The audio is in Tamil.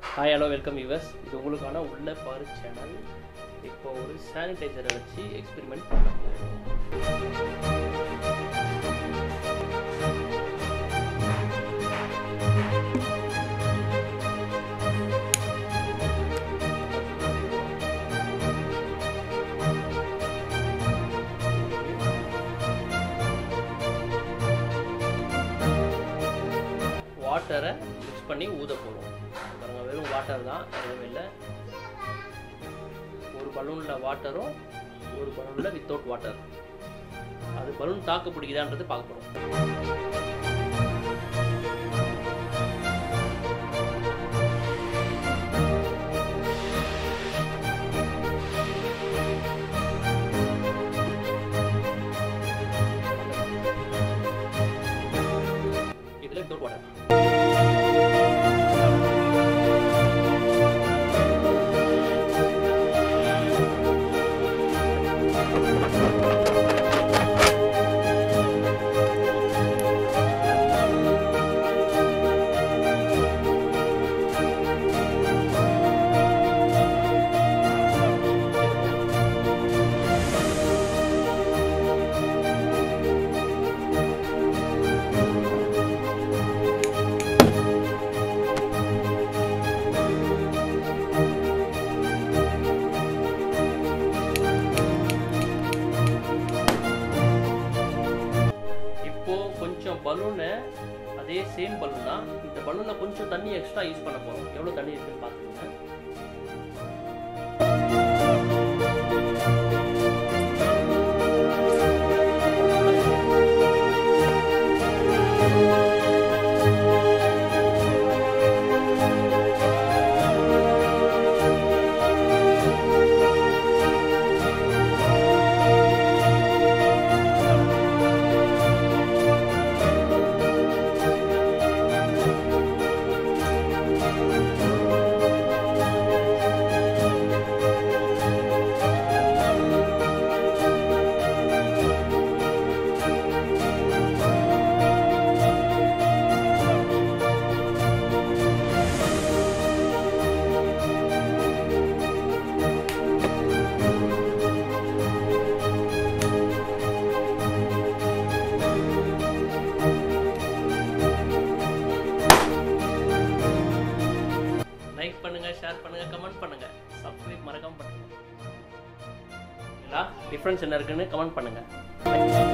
ஹாய் ஹலோ வெல்கம் யூவர்ஸ் இது உங்களுக்கான உள்ள பாரு சேனல் இப்போ ஒரு சானிடைசரை வச்சு எக்ஸ்பெரிமெண்ட் பண்ண போகிறோம் வாட்டரை மிக்ஸ் பண்ணி ஊத போகிறோம் பாருங்க வெறும் வாட்டர் தான் எதுவும் இல்லை ஒரு பலூனில் வாட்டரும் ஒரு பலூனில் வித்தவுட் வாட்டர் அது பலூன் தாக்கு பிடிக்குதான்றது பார்க்க போகிறோம் இதில் வித்தவுட் வாட்டர் இப்போ கொஞ்சம் பலூனை அதே சேம் பலூன் தான் இந்த பலூனில் கொஞ்சம் தண்ணி எக்ஸ்ட்ரா யூஸ் பண்ண போகிறோம் எவ்வளோ தண்ணி இருக்குன்னு பார்த்துக்கோங்க லைக் பண்ணுங்க ஷேர் பண்ணுங்க கமெண்ட் பண்ணுங்க சப்ஸ்கிரைப் மறக்காம பண்ணுங்க டிஃப்ரென்ஸ் என்ன இருக்குன்னு கமெண்ட் பண்ணுங்க